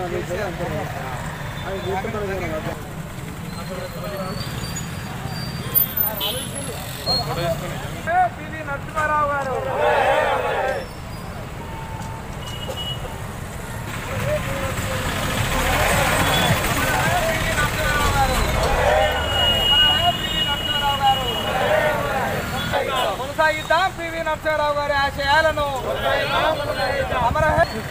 అందించారు అంతే అది గుర్తుపడగలం పివి నరసింహారావు గారు కొనసాగిద్దాం పివి నరసింహారావు గారి ఆశయాలను అమర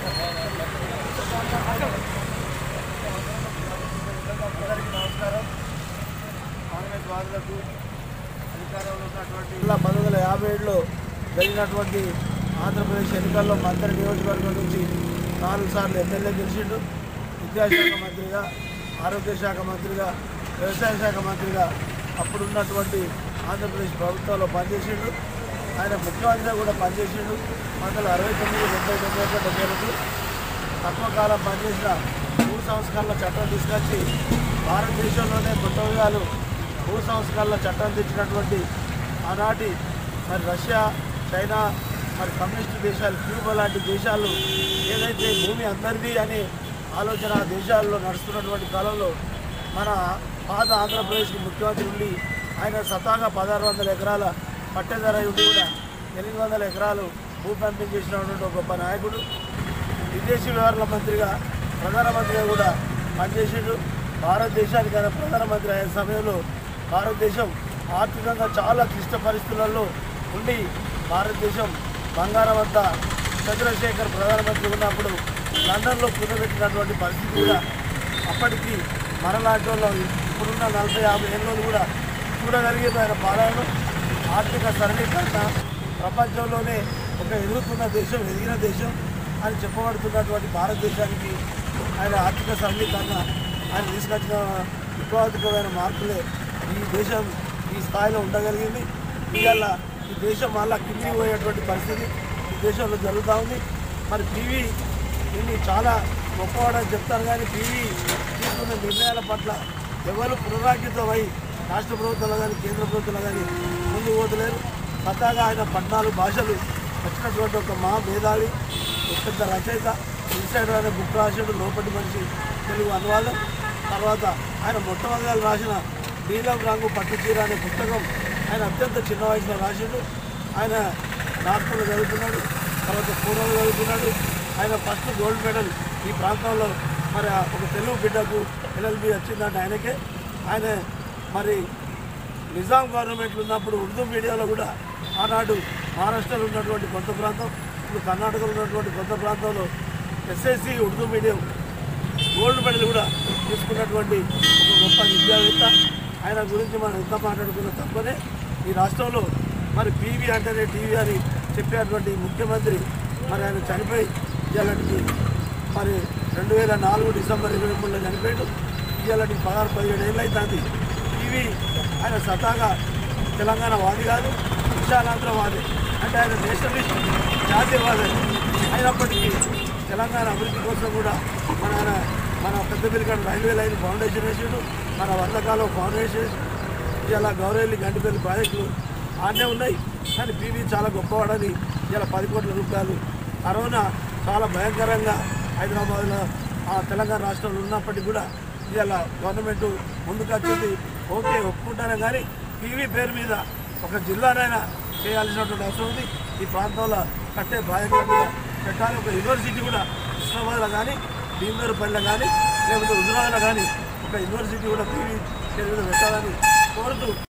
కాంగ్రెస్ వాదులకు అధికారంలో ఉన్నటువంటి పంతొమ్మిది వందల యాభై ఏడులో జరిగినటువంటి ఆంధ్రప్రదేశ్ ఎన్నికల్లో మంత్రి నియోజకవర్గం నుంచి నాలుగు సార్లు ఎమ్మెల్యే గెలిచిండు విద్యాశాఖ మంత్రిగా ఆరోగ్య శాఖ మంత్రిగా వ్యవసాయ శాఖ మంత్రిగా అప్పుడున్నటువంటి ఆంధ్రప్రదేశ్ ప్రభుత్వంలో పనిచేసిండు ఆయన ముఖ్యమంత్రిగా కూడా పనిచేసిండు వందల అరవై తొమ్మిది డెబ్బై తొమ్మిది ఒకటి డెబ్బై రెండు తక్కువ కాలం పనిచేసిన భూ సంస్కరణల చట్టం తీసుకొచ్చి భారతదేశంలోనే కొత్త విధాలు భూ సంస్కరణల చట్టం తెచ్చినటువంటి ఆనాటి మరి రష్యా చైనా మరి కమ్యూనిస్టు దేశాలు క్యూబా లాంటి దేశాలు ఏదైతే భూమి అందరిది అనే ఆలోచన ఆ దేశాల్లో నడుస్తున్నటువంటి కాలంలో మన పాత ఆంధ్రప్రదేశ్కి ముఖ్యమంత్రి ఉండి ఆయన సతాగా పదహారు వందల ఎకరాల పట్టేధర ఉండి కూడా ఎనిమిది వందల ఎకరాలు భూ పంపిణీ చేసినటువంటి ఒక గొప్ప నాయకుడు విదేశీ వ్యవహారాల మంత్రిగా ప్రధానమంత్రిగా కూడా పనిచేసిండు భారతదేశానికి ఆయన ప్రధానమంత్రి అయిన సమయంలో భారతదేశం ఆర్థికంగా చాలా క్లిష్ట పరిస్థితులలో ఉండి భారతదేశం బంగారం అంతా చంద్రశేఖర్ ప్రధానమంత్రి ఉన్నప్పుడు లండన్లో కుదబెట్టినటువంటి పరిస్థితి కూడా అప్పటికి మనలాంటి వాళ్ళు ఇప్పుడున్న నలభై యాభై ఏళ్ళు కూడా చూడగలిగేది ఆయన పాలనలో ఆర్థిక సరళీకరణ ప్రపంచంలోనే ఒక ఎదుగుతున్న దేశం ఎదిగిన దేశం అని చెప్పబడుతున్నటువంటి భారతదేశానికి ఆయన ఆర్థిక సరళీకరణ ఆయన తీసుకొచ్చిన విప్లవాత్మకమైన మార్పులే ఈ దేశం ఈ స్థాయిలో ఉండగలిగింది ఇవాళ ఈ దేశం మళ్ళా కిందికి పోయేటువంటి పరిస్థితి ఈ దేశంలో జరుగుతూ ఉంది మరి పీవీ దీన్ని చాలా గొప్పవాడని చెప్తారు కానీ పీవీ తీసుకున్న నిర్ణయాల పట్ల ఎవరు పునరాంకితమై రాష్ట్ర ప్రభుత్వాలు కానీ కేంద్ర ప్రభుత్వాలు కానీ ముందుకు పోతలేరు సతాగా ఆయన పద్నాలుగు భాషలు వచ్చినటువంటి ఒక మహా మేధావి ఒక పెద్ద రచయిత ఇన్సైడర్ అనే బుక్ రాసాడు లోపటి మనిషి తెలుగు అనువాదం తర్వాత ఆయన మొట్టమొదటి రాసిన నీలం రంగు పట్టు చీర అనే పుస్తకం ఆయన అత్యంత చిన్న వయసులో రాసిండు ఆయన నాగ్పూర్లో చదువుకున్నాడు తర్వాత పూర్వలో చదువుకున్నాడు ఆయన ఫస్ట్ గోల్డ్ మెడల్ ఈ ప్రాంతంలో మరి ఆ ఒక తెలుగు బిడ్డకు ఎల్ఎల్బి వచ్చిందంటే ఆయనకే ఆయన మరి నిజాం గవర్నమెంట్ ఉన్నప్పుడు ఉర్దూ మీడియాలో కూడా ఆనాడు మహారాష్ట్రలో ఉన్నటువంటి కొంత ప్రాంతం ఇప్పుడు కర్ణాటకలో ఉన్నటువంటి కొంత ప్రాంతంలో SSC Urdu medium gold medal కూడా తీసుకున్నటువంటి ఒక గొప్ప విద్యావేత్త ఆయన గురించి మనం ఎంత మాట్లాడుకున్న తప్పనే ఈ రాష్ట్రంలో మరి పీవీ అంటేనే టీవీ అని చెప్పేటువంటి ముఖ్యమంత్రి మరి ఆయన చనిపోయి ఇవాళకి మరి రెండు వేల నాలుగు డిసెంబర్ ఇరవై మూడులో చనిపోయాడు ఇవాళకి పదహారు పదిహేడు ఏళ్ళు అవుతుంది టీవీ ఆయన సతాగా తెలంగాణ వాది కాదు విశాలాంధ్ర వాది అంటే ఆయన నేషనలిస్ట్ జాతీయవాది అయినప్పటికీ తెలంగాణ అభివృద్ధి కోసం కూడా మన ఆయన మన పెద్దపల్లికాడ రైల్వే లైన్ ఫౌండేషన్ వేసాడు మన వర్తకాలం ఫౌండేషన్ ఇలా గౌరవల్లి గంటిపల్లి ప్రాజెక్టులు ఆనే ఉన్నాయి కానీ పీవీ చాలా గొప్పవాడని ఇలా పది కోట్ల రూపాయలు కరోనా చాలా భయంకరంగా హైదరాబాద్లో ఆ తెలంగాణ రాష్ట్రంలో ఉన్నప్పటికీ కూడా ఇవాళ గవర్నమెంట్ ముందుకు వచ్చింది ఓకే ఒప్పుకుంటానే కానీ పీవీ పేరు మీద ఒక జిల్లానైనా చేయాల్సినటువంటి అవసరం ఉంది ఈ ప్రాంతంలో కట్టే బాధ్యత కూడా పెట్టాలి ఒక యూనివర్సిటీ కూడా కృష్ణాబాద్లో కానీ భీమేరుపల్లిలో కానీ లేకపోతే హుజరాబాద్లో కానీ ఒక యూనివర్సిటీ కూడా పీవీ పేరు మీద పెట్టాలని కోరుతూ